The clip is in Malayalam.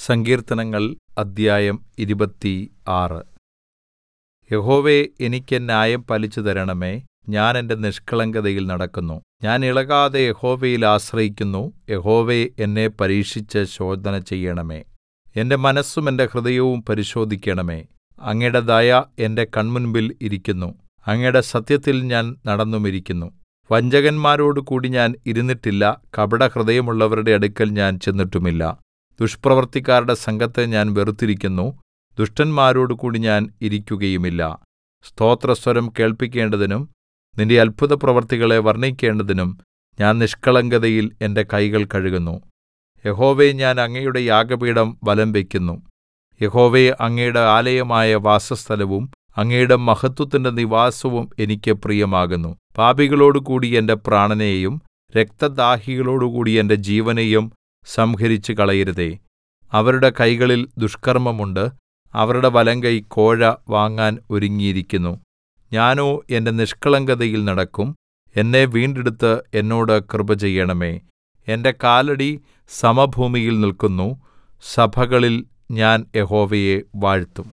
സങ്കീർത്തനങ്ങൾ അദ്ധ്യായം ഇരുപത്തിയാറ് യഹോവേ എനിക്ക് ന്യായം പാലിച്ചു തരണമേ ഞാൻ എന്റെ നിഷ്കളങ്കതയിൽ നടക്കുന്നു ഞാൻ ഇളകാതെ യഹോവയിൽ ആശ്രയിക്കുന്നു യഹോവേ എന്നെ പരീക്ഷിച്ച് ശോധന ചെയ്യണമേ എന്റെ മനസ്സും എന്റെ ഹൃദയവും പരിശോധിക്കണമേ അങ്ങയുടെ ദയ എന്റെ കൺമുൻപിൽ ഇരിക്കുന്നു അങ്ങയുടെ സത്യത്തിൽ ഞാൻ നടന്നുമിരിക്കുന്നു വഞ്ചകന്മാരോടുകൂടി ഞാൻ ഇരുന്നിട്ടില്ല കപടഹൃദയമുള്ളവരുടെ അടുക്കൽ ഞാൻ ചെന്നിട്ടുമില്ല ദുഷ്പ്രവൃത്തിക്കാരുടെ സംഘത്തെ ഞാൻ വെറുത്തിരിക്കുന്നു ദുഷ്ടന്മാരോടുകൂടി ഞാൻ ഇരിക്കുകയുമില്ല സ്തോത്രസ്വരം കേൾപ്പിക്കേണ്ടതിനും നിന്റെ അത്ഭുതപ്രവൃത്തികളെ വർണ്ണിക്കേണ്ടതിനും ഞാൻ നിഷ്കളങ്കതയിൽ എന്റെ കൈകൾ കഴുകുന്നു യഹോവേ ഞാൻ അങ്ങയുടെ യാഗപീഠം വലം വയ്ക്കുന്നു യഹോവേ അങ്ങയുടെ ആലയമായ വാസസ്ഥലവും അങ്ങയുടെ മഹത്വത്തിന്റെ നിവാസവും എനിക്ക് പ്രിയമാകുന്നു പാപികളോടുകൂടി എന്റെ പ്രാണനെയും രക്തദാഹികളോടുകൂടി എന്റെ ജീവനെയും സംഹരിച്ചുകളയരുതേ അവരുടെ കൈകളിൽ ദുഷ്കർമ്മമുണ്ട് അവരുടെ വലങ്കൈ കോഴ വാങ്ങാൻ ഒരുങ്ങിയിരിക്കുന്നു ഞാനോ എന്റെ നിഷ്കളങ്കതയിൽ നടക്കും എന്നെ വീണ്ടെടുത്ത് എന്നോട് കൃപ ചെയ്യണമേ എന്റെ കാലടി സമഭൂമിയിൽ നില്ക്കുന്നു സഭകളിൽ ഞാൻ യഹോവയെ വാഴ്ത്തും